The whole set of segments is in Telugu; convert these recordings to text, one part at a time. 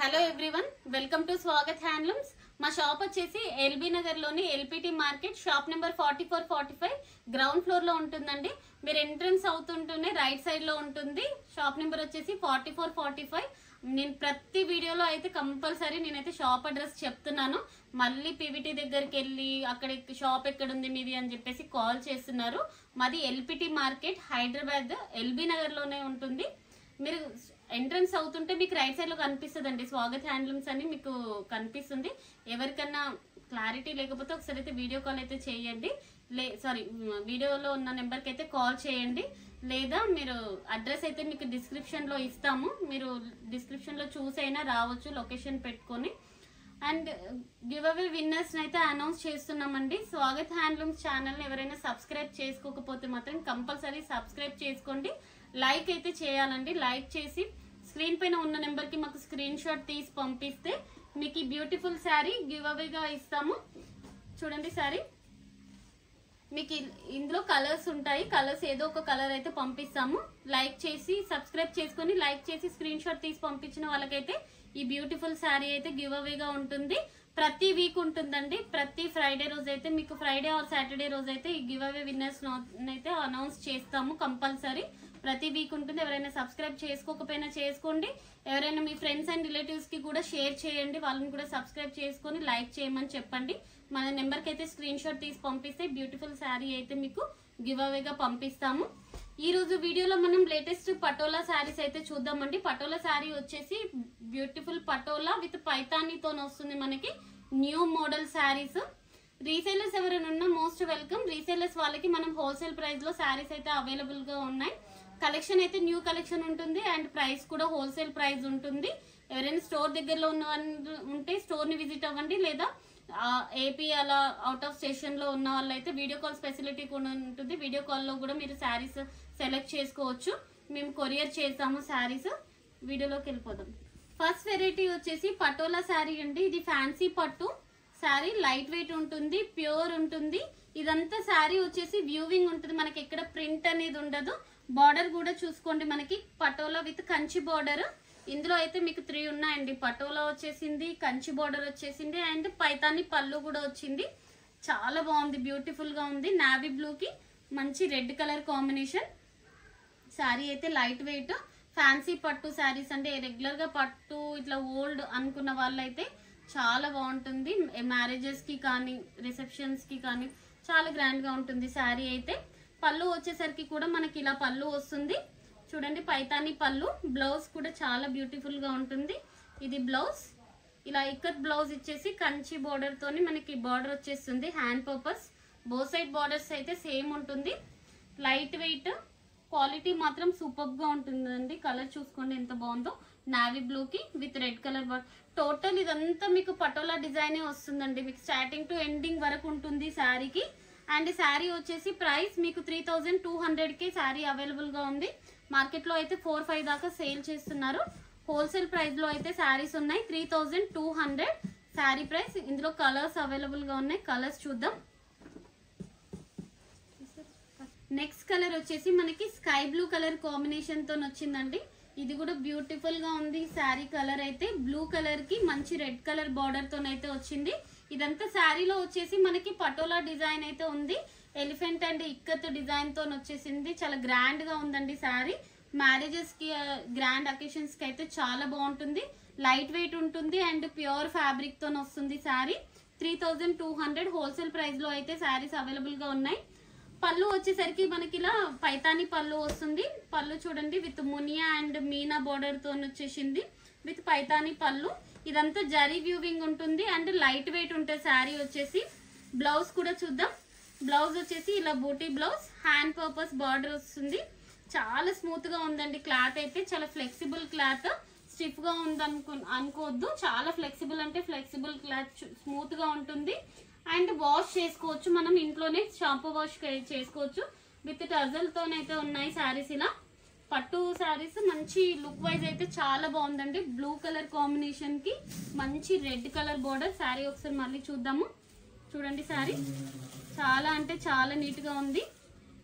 hello everyone welcome to Swagat handlooms మా షాప్ వచ్చేసి ఎల్బీ నగర్ లోని LPT market shop number forty four forty five ground floor లో ఉంటుందండి మీరు ఎంట్రన్స్ అవుతుంటూనే రైట్ సైడ్ లో ఉంటుంది షాప్ నెంబర్ వచ్చేసి ఫార్టీ ఫోర్ ఫార్టీ ఫైవ్ నేను ప్రతి వీడియోలో అయితే కంపల్సరీ నేనైతే షాప్ అడ్రస్ చెప్తున్నాను మళ్ళీ పీవీటీ దగ్గరికి వెళ్ళి అక్కడ షాప్ ఎక్కడ ఉంది మీది అని చెప్పేసి కాల్ చేస్తున్నారు మాది LPT market Hyderabad LB Nagar లోనే ఉంటుంది మీరు ఎంట్రన్స్ అవుతుంటే మీకు రైట్ సైడ్ లో కనిపిస్తుందండి స్వాగత్ హ్యాండ్లూమ్స్ అని మీకు కనిపిస్తుంది ఎవరికన్నా క్లారిటీ లేకపోతే ఒకసారి అయితే వీడియో కాల్ అయితే చేయండి లే సారీ వీడియోలో ఉన్న నెంబర్కి అయితే కాల్ చేయండి లేదా మీరు అడ్రస్ అయితే మీకు డిస్క్రిప్షన్ లో ఇస్తాము మీరు డిస్క్రిప్షన్ లో చూసైనా రావచ్చు లొకేషన్ పెట్టుకొని అండ్ గివ్ అవే విన్నర్స్ అయితే అనౌన్స్ చేస్తున్నామండి స్వాగత్ హ్యాండ్లూమ్స్ ఛానల్ ఎవరైనా సబ్స్క్రైబ్ చేసుకోకపోతే మాత్రం కంపల్సరీ సబ్స్క్రైబ్ చేసుకోండి లైక్ అయితే చేయాలండి లైక్ చేసి స్క్రీన్ పైన ఉన్న నెంబర్ కి మాకు స్క్రీన్ షాట్ తీసి పంపిస్తే మీకు ఈ బ్యూటిఫుల్ శారీ గివ్ అవేగా ఇస్తాము చూడండి శారీ మీకు ఇ- ఇందులో కలర్స్ ఉంటాయి కలర్స్ ఏదో ఒక కలర్ అయితే పంపిస్తాము లైక్ చేసి సబ్స్క్రైబ్ చేసుకొని లైక్ చేసి స్క్రీన్ షాట్ తీసి పంపించిన వాళ్ళకైతే ఈ బ్యూటిఫుల్ శారీ అయితే గివ్ అవేగా ఉంటుంది ప్రతి వీక్ ఉంటుందండి ప్రతి ఫ్రైడే రోజు అయితే మీకు ఫ్రైడే ఆర్ సాటర్డే రోజు అయితే ఈ గివ్ అవే విన్నర్స్ అయితే అనౌన్స్ చేస్తాము కంపల్సరీ ప్రతి వీక్ ఉంటుంది ఎవరైనా సబ్స్క్రైబ్ చేసుకోకపోయినా చేసుకోండి ఎవరైనా మీ ఫ్రెండ్స్ అండ్ రిలేటివ్స్ కి కూడా షేర్ చేయండి వాళ్ళని కూడా సబ్స్క్రైబ్ చేసుకొని లైక్ చేయమని చెప్పండి మన నెంబర్ కి అయితే స్క్రీన్ షాట్ తీసి పంపిస్తే బ్యూటిఫుల్ శారీ అయితే మీకు గివ్ అవేగా పంపిస్తాము ఈ రోజు వీడియోలో మనం లేటెస్ట్ పటోలా శారీస్ అయితే చూద్దామండి పటోలా శారీ వచ్చేసి బ్యూటిఫుల్ పటోలా విత్ పైతానీతో వస్తుంది మనకి న్యూ మోడల్ శారీస్ రీసేలర్స్ ఎవరైనా ఉన్నా మోస్ట్ వెల్కమ్ రీసేలర్స్ వాళ్ళకి మనం హోల్సేల్ ప్రైస్ లో శారీస్ అయితే అవైలబుల్ గా ఉన్నాయి కలెక్షన్ అయితే న్యూ కలెక్షన్ ఉంటుంది అండ్ ప్రైస్ కూడా హోల్సేల్ ప్రైస్ ఉంటుంది ఎవరైనా స్టోర్ దగ్గరలో ఉన్న వాళ్ళు ఉంటే స్టోర్ ని విజిట్ అవ్వండి లేదా ఏపీ అలా అవుట్ ఆఫ్ స్టేషన్ లో ఉన్న వాళ్ళు అయితే వీడియో కాల్ ఫెసిలిటీ కూడా ఉంటుంది వీడియో కాల్ లో కూడా మీరు శారీస్ సెలెక్ట్ చేసుకోవచ్చు మేము కొరియర్ చేస్తాము శారీస్ వీడియోలోకి వెళ్ళిపోదాం ఫస్ట్ వెరైటీ వచ్చేసి పటోలా శారీ అండి ఇది ఫ్యాన్సీ పట్టు శారీ లైట్ వెయిట్ ఉంటుంది ప్యూర్ ఉంటుంది ఇదంతా శారీ వచ్చేసి వ్యూవింగ్ ఉంటుంది మనకి ఎక్కడ ప్రింట్ అనేది ఉండదు బార్డర్ కూడా చూసుకోండి మనకి పటోలా విత్ కంచి బార్డర్ ఇందులో అయితే మీకు త్రీ ఉన్నాయండి పటోలా వచ్చేసింది కంచి బార్డర్ వచ్చేసింది అండ్ పైతాని పళ్ళు కూడా వచ్చింది చాలా బాగుంది బ్యూటిఫుల్ గా ఉంది నావీ బ్లూ కి మంచి రెడ్ కలర్ కాంబినేషన్ శారీ అయితే లైట్ వెయిట్ ఫ్యాన్సీ పట్టు శారీస్ అంటే రెగ్యులర్ గా పట్టు ఇట్లా ఓల్డ్ అనుకున్న వాళ్ళైతే చాలా బాగుంటుంది మ్యారేజెస్ కి కానీ రిసెప్షన్స్ కి కానీ చాలా గ్రాండ్ గా ఉంటుంది శారీ అయితే పళ్ళు వచ్చేసరికి కూడా మనకి ఇలా పళ్ళు వస్తుంది చూడండి పైతాని పళ్ళు బ్లౌజ్ కూడా చాలా బ్యూటిఫుల్ గా ఉంటుంది ఇది బ్లౌజ్ ఇలా ఇక్కత్ బ్లౌజ్ ఇచ్చేసి కంచి బార్డర్ తోని మనకి బార్డర్ వచ్చేస్తుంది hand purpose both side borders అయితే సేమ్ ఉంటుంది లైట్ వెయిట్ క్వాలిటీ మాత్రం సూపర్ గా ఉంటుందండి కలర్ చూసుకోండి ఎంత బాగుందో నావీ బ్లూ కి విత్ రెడ్ కలర్ టోటల్ ఇదంతా మీకు పటోలా డిజైనే వస్తుందండి మీకు స్టార్టింగ్ టు ఎండింగ్ వరకు ఉంటుంది శారీకి అండ్ శారీ వచ్చేసి ప్రైస్ మీకు త్రీ థౌజండ్ టూ హండ్రెడ్ కి శారీ అవైలబుల్ గా ఉంది మార్కెట్ లో అయితే ఫోర్ ఫైవ్ దాకా సేల్ చేస్తున్నారు హోల్సేల్ ప్రైస్ లో అయితే శారీస్ ఉన్నాయి three thousand two hundred sari price ఇందులో కలర్స్ అవైలబుల్ గా ఉన్నాయి కలర్స్ చూద్దాం నెక్స్ట్ కలర్ వచ్చేసి మనకి స్కై బ్లూ కలర్ కాంబినేషన్ తో వచ్చిందండి ఇది కూడా బ్యూటిఫుల్ గా ఉంది శారీ కలర్ అయితే బ్లూ కలర్ కి మంచి రెడ్ కలర్ బార్డర్ తో అయితే వచ్చింది ఇదంతా శారీలో వచ్చేసి మనకి పటోలా డిజైన్ అయితే ఉంది ఎలిఫెంట్ అండ్ ఇక్కత్ డిజైన్ తో వచ్చేసింది చాలా గ్రాండ్ గా ఉందండి శారీ మ్యారేజెస్ కి గ్రాండ్ అకేషన్స్ కి అయితే చాలా బాగుంటుంది లైట్ వెయిట్ ఉంటుంది అండ్ ప్యూర్ ఫ్యాబ్రిక్ తో వస్తుంది sari three thousand two hundred wholesale price లో అయితే శారీస్ అవైలబుల్ గా ఉన్నాయి పళ్ళు వచ్చేసరికి మనకి ఇలా పైతాని పళ్ళు వస్తుంది పళ్ళు చూడండి with Muniya and Meena border తో వచ్చేసింది విత్ పైతాని పళ్ళు ఇదంతా జరీ వ్యూవింగ్ ఉంటుంది అండ్ లైట్ వెయిట్ ఉంటుంది శారీ వచ్చేసి బ్లౌజ్ కూడా చూద్దాం బ్లౌజ్ వచ్చేసి ఇలా బూటీ బ్లౌజ్ హ్యాండ్ పర్పస్ బార్డర్ వస్తుంది చాలా స్మూత్ గా ఉందండి క్లాత్ అయితే చాలా ఫ్లెక్సిబుల్ క్లాత్ స్టిఫ్ గా ఉంది అనుకో అనుకోవద్దు చాలా ఫ్లెక్సిబుల్ అంటే ఫ్లెక్సిబుల్ క్లాత్ స్మూత్ గా ఉంటుంది అండ్ వాష్ చేసుకోవచ్చు మనం ఇంట్లోనే షాంపూ వాష్ చేసుకోవచ్చు విత్ టజల్ తోనైతే ఉన్నాయి శారీస్ ఇలా పట్టు శారీస్ మంచి లుక్ వైజ్ అయితే చాలా బాగుందండి బ్లూ కలర్ కాంబినేషన్ కి మంచి రెడ్ కలర్ బోర్డర్ శారీ ఒకసారి మళ్ళీ చూద్దాము చూడండి శారీ చాలా అంటే చాలా నీట్ గా ఉంది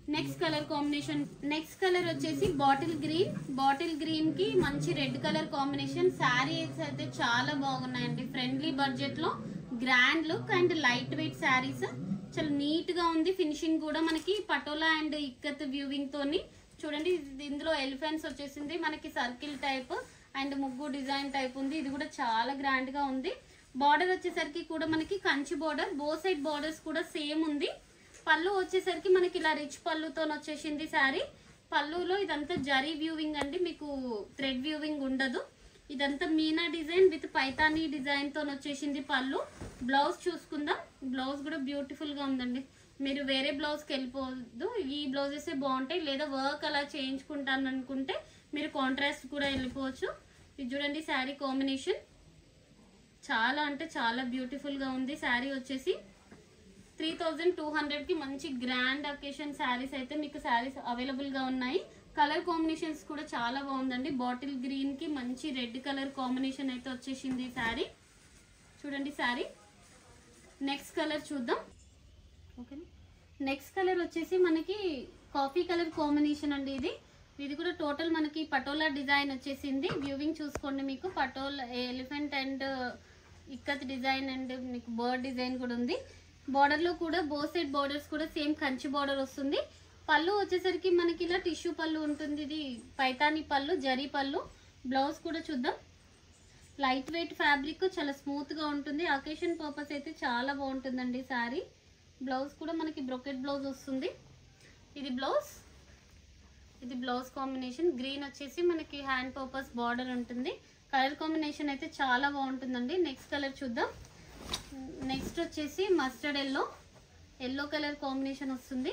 next colour combination next colour వచ్చేసి బాటిల్ గ్రీన్ బాటిల్ గ్రీన్ కి మంచి రెడ్ కలర్ కాంబినేషన్ శారీస్ అయితే చాలా బాగున్నాయండి ఫ్రెండ్లీ బడ్జెట్ లో grand look and light weight saris చాలా నీట్ గా ఉంది ఫినిషింగ్ కూడా మనకి పటోలా అండ్ ఇక్కత్ వ్యూవింగ్ తోని చూడండి ఇది- ఇందులో ఎలిఫెంట్స్ వచ్చేసింది మనకి సర్కిల్ టైప్ అండ్ ముగ్గు డిజైన్ టైప్ ఉంది ఇది కూడా చాలా గ్రాండ్ గా ఉంది బార్డర్ వచ్చేసరికి కూడా మనకి Kanchi border both side borders కూడా సేమ్ ఉంది పళ్ళు వచ్చేసరికి మనకి ఇలా రిచ్ పళ్ళుతో వచ్చేసింది శారీ పళ్ళులో ఇదంతా జరీ వ్యూవింగ్ అండి మీకు థ్రెడ్ వ్యూవింగ్ ఉండదు ఇదంతా meena design with Paithani design తో వచ్చేసింది పళ్ళు బ్లౌజ్ చూసుకుందాం బ్లౌజ్ కూడా బ్యూటిఫుల్ గా ఉందండి మీరు వేరే బ్లౌజ్ కి వెళ్ళిపోవద్దు ఈ బ్లౌజెస్ బాగుంటాయి లేదా వర్క్ అలా చేయించుకుంటాను అనుకుంటే మీరు కాంట్రాస్ట్ కూడా వెళ్ళిపోవచ్చు ఇది చూడండి శారీ కాంబినేషన్ చాలా అంటే చాలా బ్యూటిఫుల్ గా ఉంది శారీ వచ్చేసి త్రీ థౌజండ్ టూ హండ్రెడ్ కి మంచి గ్రాండ్ అకేషన్ శారీస్ అయితే మీకు శారీస్ అవైలబుల్ గా ఉన్నాయి కలర్ కాంబినేషన్స్ కూడా చాలా బాగుందండి బాటిల్ గ్రీన్ కి మంచి రెడ్ కలర్ కాంబినేషన్ అయితే వచ్చేసింది ఈ శారీ చూడండి శారీ నెక్స్ట్ కలర్ చూద్దాం ఓకేనా నెక్స్ట్ కలర్ వచ్చేసి మనకి కాఫీ కలర్ కాంబినేషన్ అండి ఇది ఇది కూడా టోటల్ మనకి పటోలా డిజైన్ వచ్చేసింది వ్యూవింగ్ చూసుకోండి మీకు Patola elephant and Ikkat design and మీకు బర్డ్ డిజైన్ కూడా ఉంది Border లో కూడా బో సైడ్ బార్డర్స్ కూడా సేమ్ కంచి బార్డర్ వస్తుంది పళ్ళు వచ్చేసరికి మనకి ఇలా టిష్యూ పళ్ళు ఉంటుంది ఇది పైతాని పళ్ళు జరీ పళ్ళు బ్లౌజ్ కూడా చూద్దాం లైట్ వెయిట్ ఫ్యాబ్రిక్ చాలా స్మూత్ గా ఉంటుంది అకేషన్ పర్పస్ అయితే చాలా బాగుంటుందండి శారీ బ్లౌజ్ కూడా మనకి బ్రొకెట్ బ్లౌజ్ వస్తుంది ఇది బ్లౌజ్ ఇది బ్లౌజ్ కాంబినేషన్ గ్రీన్ వచ్చేసి మనకి హ్యాండ్ పర్పస్ బార్డర్ ఉంటుంది కలర్ కాంబినేషన్ అయితే చాలా బాగుంటుందండి నెక్స్ట్ కలర్ చూద్దాం నెక్స్ట్ వచ్చేసి mustard yellow yellow colour combination వస్తుంది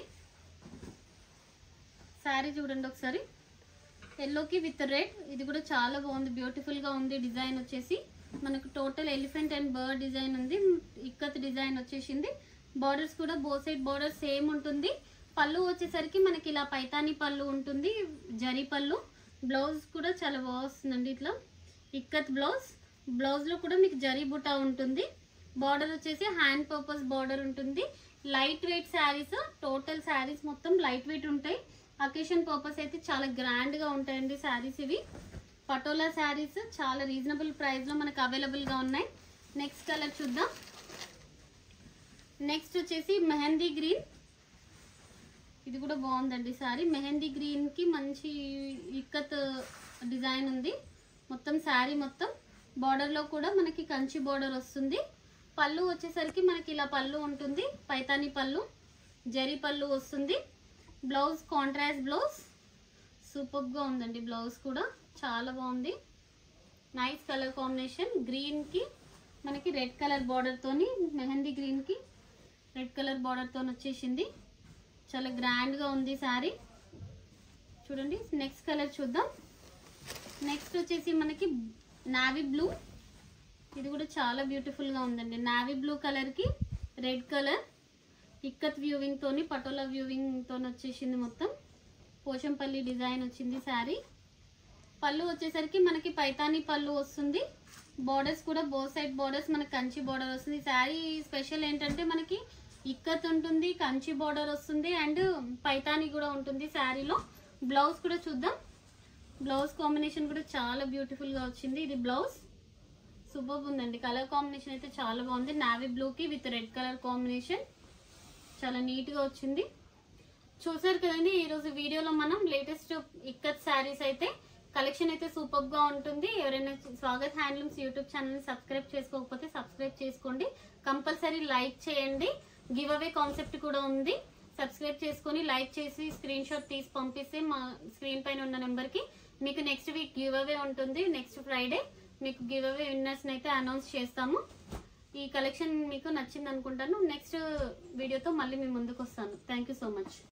శారీ చూడండి ఒకసారి ఎల్లోకి విత్ రెడ్ ఇది కూడా చాలా బాగుంది బ్యూటిఫుల్ గా ఉంది డిజైన్ వచ్చేసి మనకు total elephant and bird design ఉంది ఇక్కత్ డిజైన్ వచ్చేసింది బార్డర్స్ కూడా బో సైడ్ బార్డర్ సేమ్ ఉంటుంది పళ్ళు వచ్చేసరికి మనకి ఇలా పైతాని పళ్ళు ఉంటుంది జరీ పళ్ళు బ్లౌజ్ కూడా చాలా బాగా వస్తుందండి ఇట్లా ఇక్కత్ బ్లౌజ్ బ్లౌజ్ లో కూడా మీకు జరీ బుటా ఉంటుంది బార్డర్ వచ్చేసి హ్యాండ్ పర్పస్ బార్డర్ ఉంటుంది light weight saris total saris మొత్తం లైట్ వెయిట్ ఉంటాయి అకేషన్ పర్పస్ అయితే చాలా గ్రాండ్ గా ఉంటాయండి శారీస్ ఇవి పటోలా శారీస్ చాలా రీజనబుల్ ప్రైస్ లో మనకు అవైలబుల్ గా ఉన్నాయి నెక్స్ట్ కలర్ చూద్దాం నెక్స్ట్ వచ్చేసి మెహందీ గ్రీన్ ఇది కూడా బాగుందండి సారీ మెహందీ గ్రీన్ కి మంచి ఇక్కత్ డిజైన్ ఉంది మొత్తం శారీ మొత్తం బార్డర్ లో కూడా మనకి కంచి బార్డర్ వస్తుంది పళ్ళు వచ్చేసరికి మనకి ఇలా పళ్ళు ఉంటుంది పైతాని పళ్ళు జరీ పళ్ళు వస్తుంది బ్లౌజ్ కాంట్రాస్ట్ బ్లౌజ్ సూపర్ గా ఉందండి బ్లౌజ్ కూడా చాలా బాగుంది నైస్ కలర్ కాంబినేషన్ గ్రీన్ కి మనకి రెడ్ కలర్ బార్డర్ తోని మెహందీ గ్రీన్ కి రెడ్ కలర్ బార్డర్ తోని వచ్చేసింది చాలా గ్రాండ్ గా ఉంది సారీ చూడండి నెక్స్ట్ కలర్ చూద్దాం నెక్స్ట్ వచ్చేసి మనకి నావీ బ్లూ ఇది కూడా చాలా బ్యూటిఫుల్ గా ఉందండి నావీ బ్లూ కలర్ కి రెడ్ కలర్ ఇక్కత్ వ్యూవింగ్ తోని పటోలా వ్యూవింగ్ తోని వచ్చేసింది మొత్తం పోచంపల్లి డిజైన్ వచ్చింది శారీ పళ్ళు వచ్చేసరికి మనకి పైతాని పళ్ళు వస్తుంది బార్డర్స్ కూడా బో సైడ్ బార్డర్స్ మనకి కంచి బార్డర్ వస్తుంది శారీ స్పెషల్ ఏంటంటే మనకి ఇక్కత్ ఉంటుంది కంచి బార్డర్ వస్తుంది అండ్ పైతాని కూడా ఉంటుంది శారీలో బ్లౌజ్ కూడా చూద్దాం బ్లౌజ్ కాంబినేషన్ కూడా చాలా బ్యూటిఫుల్ గా వచ్చింది ఇది బ్లౌజ్ సూపర్ ఉందండి కలర్ కాంబినేషన్ అయితే చాలా బాగుంది నావీ బ్లూ కి విత్ రెడ్ కలర్ కాంబినేషన్ చాలా నీట్ గా వచ్చింది చూసారు కదండి ఈ రోజు వీడియోలో మనం లేటెస్ట్ ఇక్కత్ శారీస్ అయితే కలెక్షన్ అయితే సూపర్ గా ఉంటుంది ఎవరైనా Swagat handlooms YouTube channel subscribe చేసుకోకపోతే సబ్స్క్రైబ్ చేసుకోండి కంపల్సరీ లైక్ చేయండి గివ్ అవే కాన్సెప్ట్ కూడా ఉంది సబ్స్క్రైబ్ చేసుకొని లైక్ చేసి స్క్రీన్ షాట్ తీసి పంపిస్తే మా స్క్రీన్ పైన ఉన్న నెంబర్కి మీకు నెక్స్ట్ వీక్ గివ్ అవే ఉంటుంది నెక్స్ట్ ఫ్రైడే మీకు గివ్ అవే విన్నర్స్ అయితే అనౌన్స్ చేస్తాము ఈ కలెక్షన్ మీకు నచ్చింది అనుకుంటాను నెక్స్ట్ వీడియోతో మళ్ళీ మీ ముందుకు వస్తాను థ్యాంక్ యూ సో మచ్